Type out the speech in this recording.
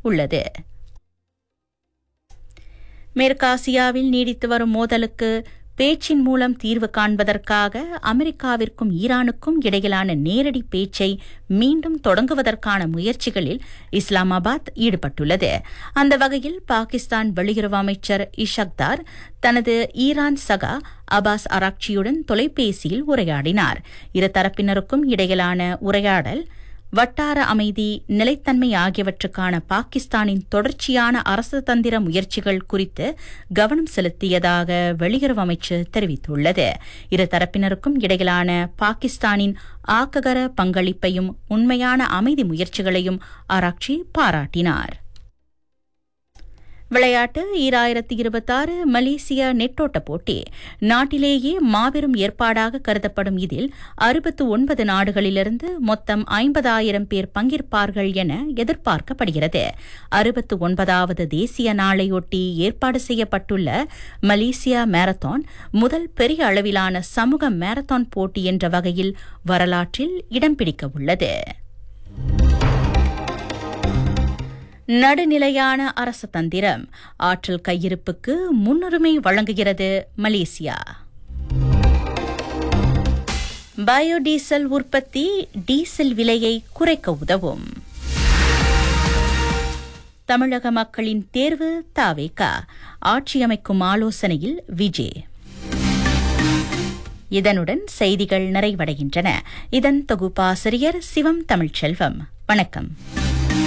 உள்ளது மேற்காசியாவில் நீடித்து வரும் மோதலுக்கு பேச்சின் மூலம் தீர்வு காண்பதற்காக அமெரிக்காவிற்கும் ஈரானுக்கும் இடையிலான நேரடி பேச்சை மீண்டும் தொடங்குவதற்கான முயற்சிகளில் இஸ்லாமாபாத் ஈடுபட்டுள்ளது அந்த வகையில் பாகிஸ்தான் வெளியுறவு அமைச்சர் இஷக்தார் தனது ஈரான் சகா அபாஸ் அராக்சியுடன் தொலைபேசியில் உரையாடினார் இரு தரப்பினருக்கும் இடையிலான உரையாடல் வட்டார அமைதி நிலைத்தன்மை ஆகியவற்றுக்கான பாகிஸ்தானின் தொடர்ச்சியான அரசு தந்திர முயற்சிகள் குறித்து கவனம் செலுத்தியதாக வெளியுறவு அமைச்சு தெரிவித்துள்ளது இரு தரப்பினருக்கும் இடையிலான பாகிஸ்தானின் ஆக்ககர பங்களிப்பையும் உண்மையான அமைதி முயற்சிகளையும் ஆராய்ச்சி பாராட்டினார் விளையாட்டு ஈராயிரத்தி இருபத்தாறு மலேசிய நெட்டோட்ட போட்டி நாட்டிலேயே மாபெரும் ஏற்பாடாக கருதப்படும் இதில் அறுபத்து ஒன்பது நாடுகளிலிருந்து மொத்தம் ஐம்பதாயிரம் பேர் பங்கேற்பார்கள் என எதிர்பார்க்கப்படுகிறது அறுபத்து ஒன்பதாவது தேசிய நாளையொட்டி ஏற்பாடு செய்யப்பட்டுள்ள மலேசியா மாரத்தான் முதல் பெரிய அளவிலான சமூக மாரத்தான் போட்டி என்ற வகையில் வரலாற்றில் இடம் பிடிக்க உள்ளது நடுநிலையான அரசு தந்திரம் ஆற்றல் கையிருப்புக்கு முன்னுரிமை வழங்குகிறது மலேசியா பயோடீசல் உற்பத்தி டீசல் விலையை குறைக்க உதவும் தமிழக மக்களின் தேர்வு தாவேகா ஆட்சியமைக்கும் ஆலோசனையில் விஜய் இதனுடன் செய்திகள் நிறைவடைகின்றன இதன் தொகுப்பாசிரியர் சிவம் தமிழ்ச்செல்வம் வணக்கம்